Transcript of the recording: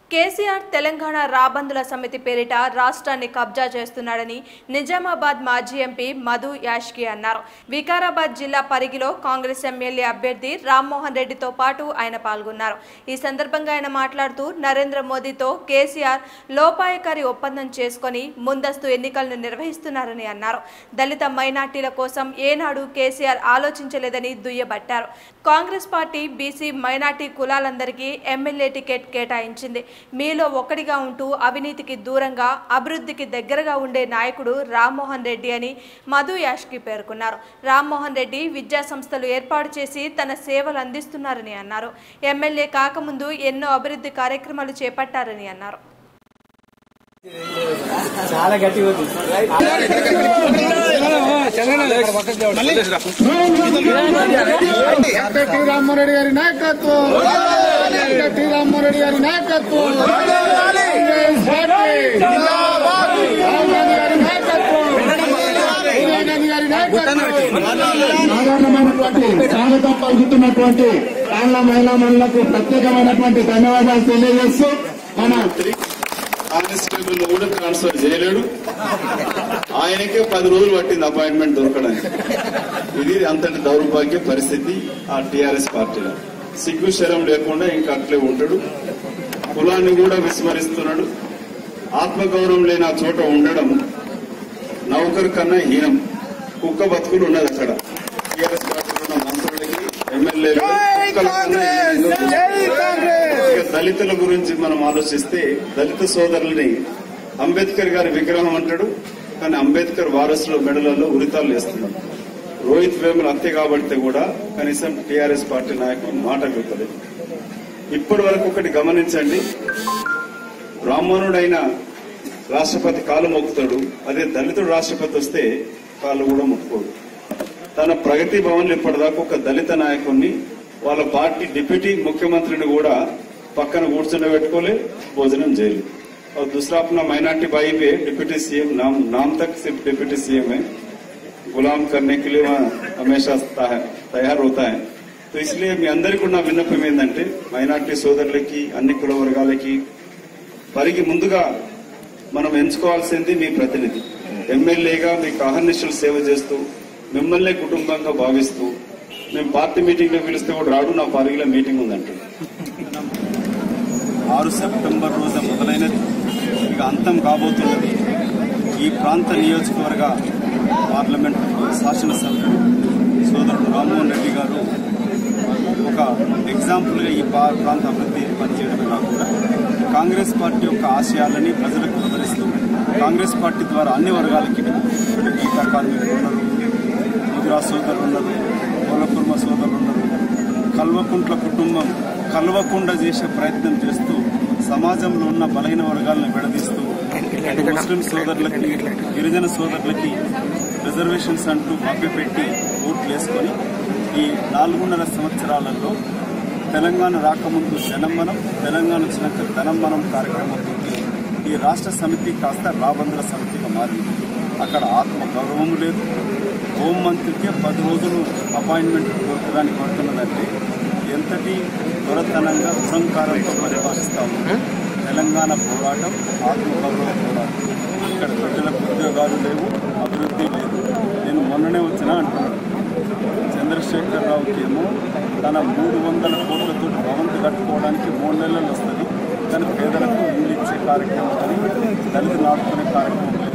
కేసీఆర్ తెలంగాణ రాబందుల సమితి పేరిట రాష్ట్రాన్ని కబ్జా చేస్తున్నాడని నిజామాబాద్ మాజీ ఎంపీ మధు యాష్కి అన్నారు వికారాబాద్ జిల్లా పరిగిలో కాంగ్రెస్ ఎమ్మెల్యే అభ్యర్థి రామ్మోహన్ రెడ్డితో పాటు ఆయన పాల్గొన్నారు ఈ సందర్భంగా ఆయన మాట్లాడుతూ నరేంద్ర మోదీతో కేసీఆర్ లోపాయకారి ఒప్పందం చేసుకొని ముందస్తు ఎన్నికలను నిర్వహిస్తున్నారని అన్నారు దళిత మైనార్టీల కోసం ఏనాడు కేసీఆర్ ఆలోచించలేదని దుయ్యబట్టారు కాంగ్రెస్ పార్టీ బీసీ మైనార్టీ కులాలందరికీ ఎమ్మెల్యే టికెట్ కేటాయించింది మీలో ఒకటిగా ఉంటూ అవినీతికి దూరంగా అభివృద్ధికి దగ్గరగా ఉండే నాయకుడు రామ్మోహన్ రెడ్డి అని మధు యాష్కి పేర్కొన్నారు రామ్మోహన్ రెడ్డి విద్యా సంస్థలు ఏర్పాటు చేసి తన సేవలు అందిస్తున్నారని అన్నారు ఎమ్మెల్యే కాకముందు ఎన్నో అభివృద్ధి కార్యక్రమాలు చేపట్టారని అన్నారు చాలా గట్టిగా ఉంది డాక్టర్ టి రామారెడ్డి గారి నాయకత్వం డాక్టర్ టి రామారెడ్డి గారి నాయకత్వం కాంగ్రెస్ పార్టీ రాహుల్ గాంధీ గారి నాయకత్వం సోనియా గాంధీ గారి నాయకత్వం సాధారణమైనటువంటి స్వాగతం పలుకుతున్నటువంటి ఆంగ్ల మహిళా మనులకు ప్రత్యేకమైనటువంటి ధన్యవాదాలు తెలియజేస్తూ మన కానిస్టేబుల్ కూడా ట్రాన్స్ఫర్ చేయలేడు ఆయనకే పది రోజులు పట్టింది అపాయింట్మెంట్ దొరకడానికి ఇది అంతటి దౌర్భాగ్య పరిస్థితి ఆ టిఆర్ఎస్ పార్టీలో సిగ్గు శరం లేకుండా ఇంకా అట్లే ఉంటాడు కులాన్ని కూడా విస్మరిస్తున్నాడు ఆత్మగౌరవం లేని ఆ చోట ఉండడం నౌకర్ కన్నా హీనం కుక్క బతుకులు ఉన్నది అక్కడ టిఆర్ఎస్ పార్టీలో ఉన్న మంత్రులకి ఎమ్మెల్యేలు కుక్కల కన్నా హీనంగా ఇక దళితుల గురించి మనం ఆలోచిస్తే దళిత సోదరుల్ని అంబేద్కర్ గారి విగ్రహం అంటాడు కానీ అంబేద్కర్ వారసుల మెడలలో ఉరితాలు వేస్తున్నాడు రోహిత్ వేముల హత్య కాబడితే కూడా కనీసం టీఆర్ఎస్ పార్టీ నాయకులు మాట విప్పలేదు ఇప్పటి వరకు ఒకటి గమనించండి బ్రాహ్మణుడైన రాష్ట్రపతి కాలు మొక్కుతాడు అదే దళితుడు రాష్ట్రపతి వస్తే కాళ్ళు కూడా మొక్కుకోడు తన ప్రగతి భవన్ ఇప్పటిదాకా ఒక దళిత నాయకుడిని వాళ్ళ పార్టీ డిప్యూటీ ముఖ్యమంత్రిని కూడా పక్కన కూర్చుండబెట్టుకోలే భోజనం చేయలేదు और दूसरा अपना माइनॉरिटी भाई भी है डिप्यूटी सीएम नाम नाम तक सिर्फ डिप्यूटी सीएम है गुलाम करने के लिए वहाँ हमेशा ता- तैयार होता है तो इसलिए మీ అందరికీ ఉన్న విన్నపం ఏంటంటే మైనార్టీ సోదరులకి అన్ని కుల వర్గాలకి వారికి ముందుగా మనం ఎంచుకోవాల్సింది మీ ప్రతినిధి ఎమ్మెల్యేగా మీకు అహర్నిశలు సేవ చేస్తూ మిమ్మల్ని కుటుంబంగా భావిస్తూ మేము పార్టీ మీటింగ్ లో పిలిస్తే కూడా రాడు నా పరిగిలో మీటింగ్ ఉందంటాడు ఆరు సెప్టెంబర్ రోజు మొదలైనది ఇక అంతం కాబోతున్నది ఈ ప్రాంత నియోజకవర్గ పార్లమెంట్ శాసనసభ్యుడు సోదరుడు రామ్మోహన్ రెడ్డి గారు ఒక ఎగ్జాంపుల్గా ఈ పా- ప్రాంత అభివృద్ధి పనిచేయడమే కాకుండా కాంగ్రెస్ పార్టీ యొక్క ఆశయాలని ప్రజలకు వివరిస్తూ కాంగ్రెస్ పార్టీ ద్వారా అన్ని వర్గాలకి ఇప్పుడు గీత కార్మికులు ఉన్నారు ముదిరా సోదరులు ఉన్నారు కోలకుర్మ సోదరులు ఉన్నారు కల్వకుంట్ల కుటుంబం కల్వకుండా చేసే ప్రయత్నం చేస్తూ సమాజంలో ఉన్న బలహీన వర్గాలను విడదీస్తూ ముస్లిం సోదరులకి గిరిజన సోదరులకి రిజర్వేషన్స్ అంటూ మభ్యపెట్టి ఓట్లు వేసుకొని ఈ నాలుగున్నర సంవత్సరాలలో తెలంగాణ రాకముందు జనమనం తెలంగాణ వచ్చినాక ధనమనం కార్యక్రమంతో ఈ రాష్ట్ర సమితి కాస్త రాబందుల సమితిగా మారింది అక్కడ ఆత్మ గౌరవం లేదు హోంమంత్రికే పది రోజులు అపాయింట్మెంట్ దొరకడానికి పడుతున్నదంటే ఎంతటి దొరతనంగా దురంకారంతో పరిభాషిస్తాము తెలంగాణ పోరాటం ఆత్మగౌరవ పోరాటం ఇక్కడ ప్రజలకు ఉద్యోగాలు లేవు అభివృద్ధి లేదు నేను మొన్ననే వచ్చినా అంటున్నాను చంద్రశేఖరరావుకి ఏమో తన మూడు వందల కోట్లతో భవంతి కట్టుకోవడానికి మూడు నెలలు వస్తుంది కానీ పేదలకు ఇల్లు ఇచ్చే కార్యక్రమం కానీ దళితులు ఆడుకునే కార్యక్రమం లేదు